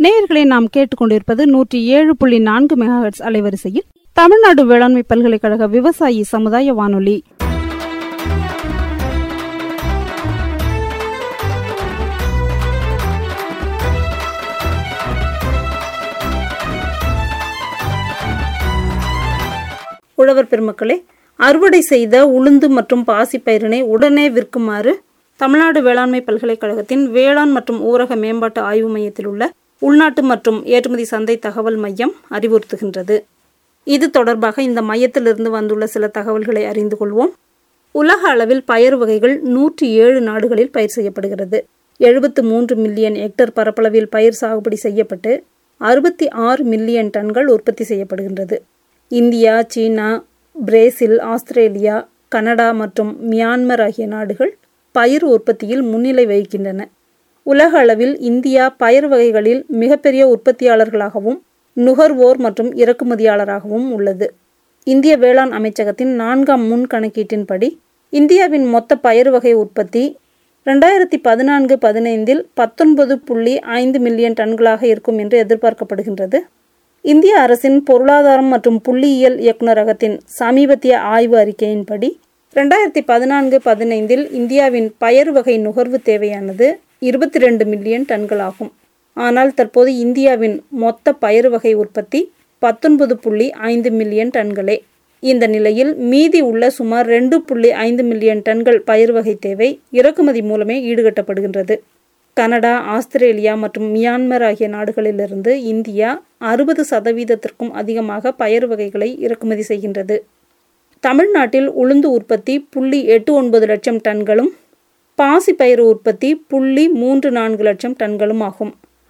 நேயர்களை நாம் கேட்டுக்கொண்டிருப்பது நூற்றி ஏழு புள்ளி நான்கு மெகாஹெட்ஸ் அலைவரிசையில் தமிழ்நாடு வேளாண்மை பல்கலைக்கழக விவசாயி சமுதாய வானொலி உழவர் பெருமக்களே அறுவடை செய்த உளுந்து மற்றும் பாசிப்பயிரினை உடனே விற்குமாறு தமிழ்நாடு வேளாண்மை பல்கலைக்கழகத்தின் வேளாண் மற்றும் ஊரக மேம்பாட்டு ஆய்வு மையத்தில் உள்ள உள்நாட்டு மற்றும் ஏற்றுமதி சந்தை தகவல் மையம் அறிவுறுத்துகின்றது இது தொடர்பாக இந்த மையத்திலிருந்து வந்துள்ள சில தகவல்களை அறிந்து கொள்வோம் உலக அளவில் பயறு வகைகள் நூற்றி ஏழு நாடுகளில் பயிர் செய்யப்படுகிறது எழுபத்து மூன்று மில்லியன் ஹெக்டர் பரப்பளவில் பயிர் சாகுபடி செய்யப்பட்டு அறுபத்தி ஆறு மில்லியன் டன்கள் உற்பத்தி செய்யப்படுகின்றது இந்தியா சீனா பிரேசில் ஆஸ்திரேலியா கனடா மற்றும் மியான்மர் ஆகிய நாடுகள் பயிர் உற்பத்தியில் முன்னிலை வகிக்கின்றன உலக அளவில் இந்தியா பயிர் வகைகளில் மிகப்பெரிய உற்பத்தியாளர்களாகவும் நுகர்வோர் மற்றும் இறக்குமதியாளராகவும் உள்ளது இந்திய வேளாண் அமைச்சகத்தின் நான்காம் முன் கணக்கீட்டின்படி இந்தியாவின் மொத்த பயிர் வகை உற்பத்தி ரெண்டாயிரத்தி பதினான்கு பதினைந்தில் பத்தொன்பது புள்ளி ஐந்து மில்லியன் டன்களாக இருக்கும் என்று எதிர்பார்க்கப்படுகின்றது இந்திய அரசின் பொருளாதாரம் மற்றும் புள்ளியியல் இயக்குநரகத்தின் சமீபத்திய ஆய்வு அறிக்கையின்படி ரெண்டாயிரத்தி பதினான்கு பதினைந்தில் இந்தியாவின் பயறு வகை நுகர்வு தேவையானது இருபத்தி ரெண்டு மில்லியன் டன்களாகும் ஆனால் தற்போது இந்தியாவின் மொத்த பயறு வகை உற்பத்தி பத்தொன்பது புள்ளி ஐந்து மில்லியன் டன்களே இந்த நிலையில் மீதி உள்ள சுமார் ரெண்டு புள்ளி ஐந்து மில்லியன் டன்கள் பயிர் வகை தேவை இறக்குமதி மூலமே ஈடுகட்டப்படுகின்றது கனடா ஆஸ்திரேலியா மற்றும் மியான்மர் ஆகிய நாடுகளிலிருந்து இந்தியா அறுபது சதவீதத்திற்கும் அதிகமாக பயறு வகைகளை இறக்குமதி செய்கின்றது தமிழ்நாட்டில் உளுந்து உற்பத்தி புள்ளி எட்டு ஒன்பது லட்சம் டன்களும் பாசிப்பயிறு உற்பத்தி புள்ளி மூன்று நான்கு லட்சம் டன்களும் ஆகும்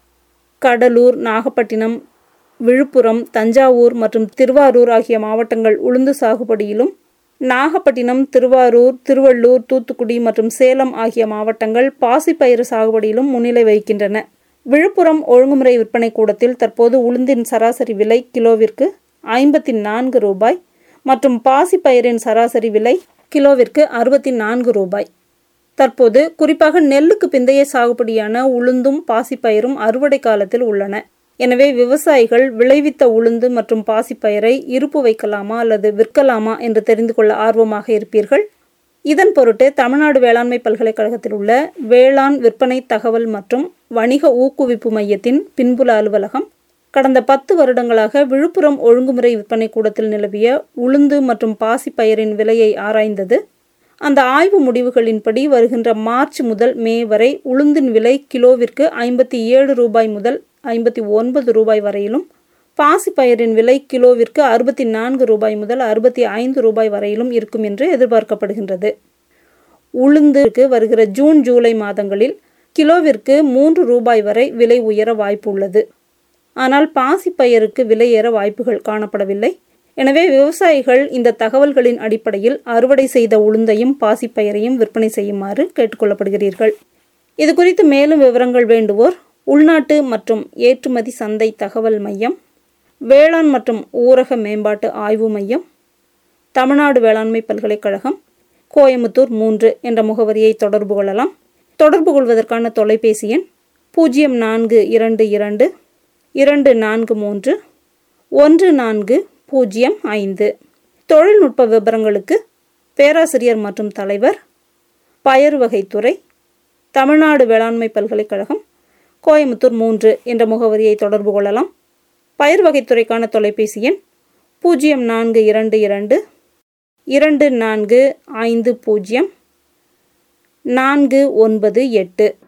கடலூர் நாகப்பட்டினம் விழுப்புரம் தஞ்சாவூர் மற்றும் திருவாரூர் ஆகிய மாவட்டங்கள் உளுந்து சாகுபடியிலும் நாகப்பட்டினம் திருவாரூர் திருவள்ளூர் தூத்துக்குடி மற்றும் சேலம் ஆகிய மாவட்டங்கள் பாசிப்பயிறு சாகுபடியிலும் முன்னிலை வகிக்கின்றன விழுப்புரம் ஒழுங்குமுறை விற்பனை கூடத்தில் தற்போது உளுந்தின் சராசரி விலை கிலோவிற்கு ஐம்பத்தி நான்கு ரூபாய் மற்றும் பாசிப்பயிரின் சராசரி விலை கிலோவிற்கு அறுபத்தி நான்கு ரூபாய் தற்போது குறிப்பாக நெல்லுக்கு பிந்தைய சாகுபடியான உளுந்தும் பாசிப்பயிரும் அறுவடை காலத்தில் உள்ளன எனவே விவசாயிகள் விளைவித்த உளுந்து மற்றும் பாசிப்பயிரை இருப்பு வைக்கலாமா அல்லது விற்கலாமா என்று தெரிந்து கொள்ள ஆர்வமாக இருப்பீர்கள் இதன் பொருட்டு தமிழ்நாடு வேளாண்மை பல்கலைக்கழகத்தில் உள்ள வேளாண் விற்பனை தகவல் மற்றும் வணிக ஊக்குவிப்பு மையத்தின் பின்புல அலுவலகம் கடந்த பத்து வருடங்களாக விழுப்புரம் ஒழுங்குமுறை விற்பனை கூடத்தில் நிலவிய உளுந்து மற்றும் பாசிப்பயிரின் விலையை ஆராய்ந்தது அந்த ஆய்வு முடிவுகளின்படி வருகின்ற மார்ச் முதல் மே வரை உளுந்தின் விலை கிலோவிற்கு ஐம்பத்தி ஏழு ரூபாய் முதல் ஐம்பத்தி ஒன்பது ரூபாய் வரையிலும் பாசிப்பயிரின் விலை கிலோவிற்கு அறுபத்தி நான்கு ரூபாய் முதல் அறுபத்தி ஐந்து ரூபாய் வரையிலும் இருக்கும் என்று எதிர்பார்க்கப்படுகின்றது உளுந்துக்கு வருகிற ஜூன் ஜூலை மாதங்களில் கிலோவிற்கு மூன்று ரூபாய் வரை விலை உயர வாய்ப்பு உள்ளது ஆனால் பாசிப்பயிருக்கு விலை ஏற வாய்ப்புகள் காணப்படவில்லை எனவே விவசாயிகள் இந்த தகவல்களின் அடிப்படையில் அறுவடை செய்த உளுந்தையும் பாசிப்பயிரையும் விற்பனை செய்யுமாறு கேட்டுக்கொள்ளப்படுகிறீர்கள் இது குறித்து மேலும் விவரங்கள் வேண்டுவோர் உள்நாட்டு மற்றும் ஏற்றுமதி சந்தை தகவல் மையம் வேளாண் மற்றும் ஊரக மேம்பாட்டு ஆய்வு மையம் தமிழ்நாடு வேளாண்மை பல்கலைக்கழகம் கோயமுத்தூர் மூன்று என்ற முகவரியை தொடர்பு கொள்ளலாம் தொடர்பு கொள்வதற்கான தொலைபேசி எண் பூஜ்ஜியம் நான்கு இரண்டு இரண்டு இரண்டு நான்கு மூன்று ஒன்று நான்கு பூஜ்ஜியம் ஐந்து தொழில்நுட்ப விவரங்களுக்கு பேராசிரியர் மற்றும் தலைவர் பயறு வகைத்துறை தமிழ்நாடு வேளாண்மை பல்கலைக்கழகம் கோயமுத்தூர் மூன்று என்ற முகவரியை தொடர்பு கொள்ளலாம் பயிர் வகைத்துறைக்கான தொலைபேசி எண் பூஜ்ஜியம் நான்கு இரண்டு இரண்டு இரண்டு நான்கு ஐந்து பூஜ்ஜியம் நான்கு ஒன்பது எட்டு